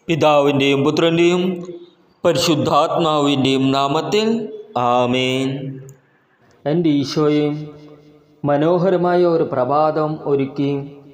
പിതാവിൻ്റെയും പുത്രൻ്റെയും പരിശുദ്ധാത്മാവിൻ്റെയും നാമത്തിൽ ആമേൻ എൻ്റെ ഈശോയെ മനോഹരമായ ഒരു പ്രഭാതം ഒരുക്കി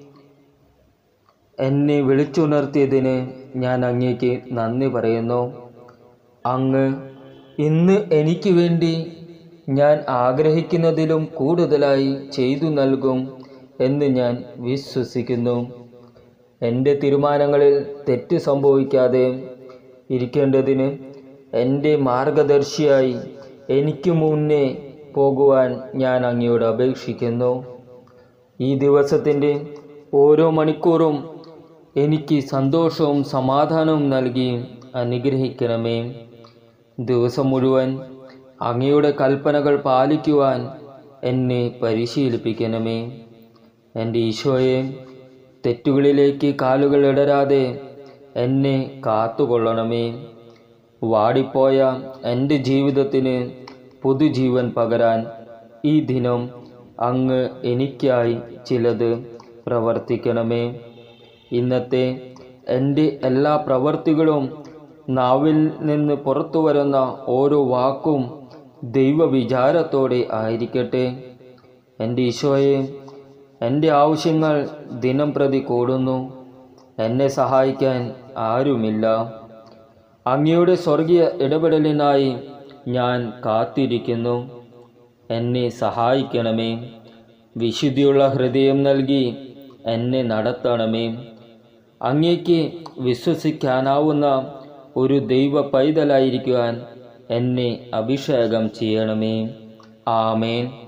എന്നെ വിളിച്ചുണർത്തിയതിന് ഞാൻ അങ്ങേക്ക് നന്ദി പറയുന്നു അങ്ങ് ഇന്ന് എനിക്ക് വേണ്ടി ഞാൻ ആഗ്രഹിക്കുന്നതിലും കൂടുതലായി ചെയ്തു നൽകും എന്ന് ഞാൻ വിശ്വസിക്കുന്നു എൻ്റെ തീരുമാനങ്ങളിൽ തെറ്റ് സംഭവിക്കാതെ ഇരിക്കേണ്ടതിന് എൻ്റെ മാർഗദർശിയായി എനിക്ക് മുന്നേ പോകുവാൻ ഞാൻ അങ്ങയോട് അപേക്ഷിക്കുന്നു ഈ ദിവസത്തിൻ്റെ ഓരോ മണിക്കൂറും എനിക്ക് സന്തോഷവും സമാധാനവും നൽകി അനുഗ്രഹിക്കണമേ ദിവസം മുഴുവൻ അങ്ങയുടെ കൽപ്പനകൾ പാലിക്കുവാൻ എന്നെ പരിശീലിപ്പിക്കണമേ എൻ്റെ ഈശോയെ തെറ്റുകളിലേക്ക് കാലുകൾ ഇടരാതെ എന്നെ കാത്തുകൊള്ളണമേ വാടിപ്പോയ എൻ്റെ ജീവിതത്തിന് പുതുജീവൻ പകരാൻ ഈ ദിനം അങ്ങ് എനിക്കായി ചിലത് പ്രവർത്തിക്കണമേ ഇന്നത്തെ എൻ്റെ എല്ലാ പ്രവർത്തികളും നാവിൽ നിന്ന് പുറത്തു വരുന്ന ഓരോ വാക്കും ദൈവവിചാരത്തോടെ ആയിരിക്കട്ടെ എൻ്റെ ഈശോയെ എൻ്റെ ആവശ്യങ്ങൾ ദിനം പ്രതി കൂടുന്നു എന്നെ സഹായിക്കാൻ ആരുമില്ല അങ്ങയുടെ സ്വർഗീയ ഇടപെടലിനായി ഞാൻ കാത്തിരിക്കുന്നു എന്നെ സഹായിക്കണമേ വിശുദ്ധിയുള്ള ഹൃദയം നൽകി എന്നെ നടത്തണമേ അങ്ങേക്ക് വിശ്വസിക്കാനാവുന്ന ഒരു ദൈവ പൈതലായിരിക്കുവാൻ എന്നെ അഭിഷേകം ചെയ്യണമേ ആമേൻ